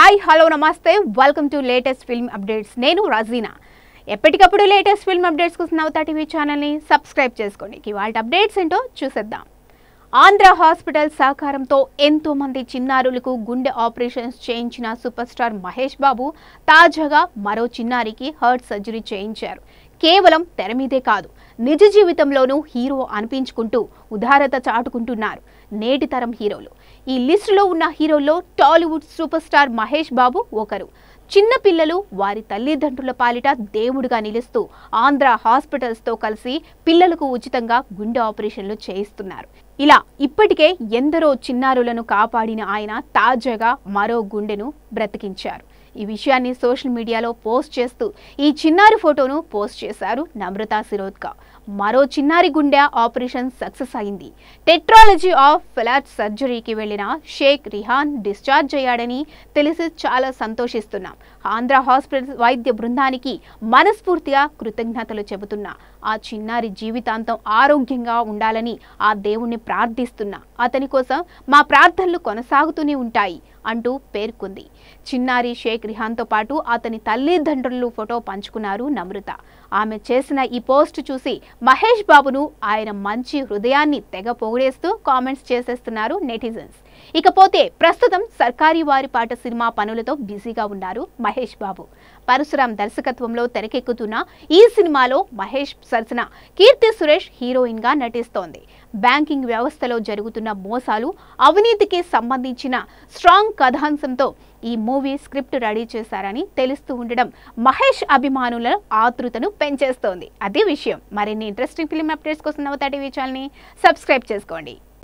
hi hello namaste welcome to latest film updates నేను రజీనా ఎప్పటికప్పుడు latest film updates కోసం Navata TV ఛానల్ని సబ్స్క్రైబ్ చేసుకోండి ఇవాళ అప్డేట్స్ ఏంటో చూసేద్దాం ఆంధ్ర హాస్పిటల్ సహకారంతో ఎంతో మంది చిన్నారులకు గుండె ఆపరేషన్స్ చేయించిన సూపర్ స్టార్ మహేష్ బాబు తాజాగా మరో చిన్నారికి హార్ట్ సర్జరీ చేయించారు కేవలం తెర మీదే కాదు నిజ జీవితంలోనూ హీరో అనిపించుకుంటూ ఉదారత చాటుకుంటున్నారు నేటి తరం హీరోలు ఈ లిస్టులో ఉన్న హీరోల్లో టాలీవుడ్ సూపర్ స్టార్ మహేష్ బాబు ఒకరు చిన్న పిల్లలు వారి తల్లిదండ్రుల పాలిట దేవుడిగా నిలుస్తూ ఆంధ్ర హాస్పిటల్స్తో కలిసి పిల్లలకు ఉచితంగా గుండె ఆపరేషన్లు చేయిస్తున్నారు ఇలా ఇప్పటికే ఎందరో చిన్నారులను కాపాడిన ఆయన తాజాగా మరో గుండెను బ్రతికించారు ఈ విషయాన్ని సోషల్ మీడియాలో పోస్ట్ చేస్తూ ఈ చిన్నారి ఫోటోను పోస్ట్ చేశారు నమ్రత శిరోద్కా మరో చిన్నారి గుండె ఆపరేషన్ సక్సెస్ అయింది టెట్రాలజీ ఆఫ్ ఫ్లాట్ సర్జరీకి వెళ్లిన షేక్ రిహాన్ డిశ్చార్జ్ అయ్యాడని తెలిసి చాలా సంతోషిస్తున్నాం ఆంధ్ర హాస్పిటల్ వైద్య బృందానికి మనస్ఫూర్తిగా కృతజ్ఞతలు చెబుతున్నా ఆ చిన్నారి జీవితాంతం ఆరోగ్యంగా ఉండాలని ఆ దేవుణ్ణి ప్రార్థిస్తున్నా అతని కోసం మా ప్రార్థనలు కొనసాగుతూనే ఉంటాయి అంటూ పేర్కొంది చిన్నారి షేక్ రిహాన్తో పాటు అతని తల్లిదండ్రులు ఫోటో పంచుకున్నారు నమ్రత ఆమె చేసిన ఈ పోస్ట్ చూసి మహేష్ బాబును ఆయన మంచి హృదయాన్ని తెగ పొగిడేస్తూ కామెంట్స్ చేసేస్తున్నారు నెటిజన్స్ ఇకపోతే ప్రస్తుతం సర్కారీ వారి పాట సినిమా పనులతో బిజీగా ఉన్నారు మహేష్ బాబు పరశురాం దర్శకత్వంలో తెరకెక్కుతున్న ఈ సినిమాలో మహేష్ సరసన కీర్తి సురేష్ హీరోయిన్ గా నటిస్తోంది బ్యాంకింగ్ వ్యవస్థలో జరుగుతున్న మోసాలు అవినీతికి సంబంధించిన స్ట్రాంగ్ కథాంశంతో ఈ మూవీ స్క్రిప్ట్ రెడీ చేశారని తెలుస్తూ ఉండడం మహేష్ అభిమానుల ఆతృతను పెంచేస్తోంది అదే విషయం మరిన్ని ఇంట్రెస్టింగ్ ఫిల్మ్ అప్డేట్స్ కోసం నవతా టీవీ ఛానల్ని సబ్స్క్రైబ్ చేసుకోండి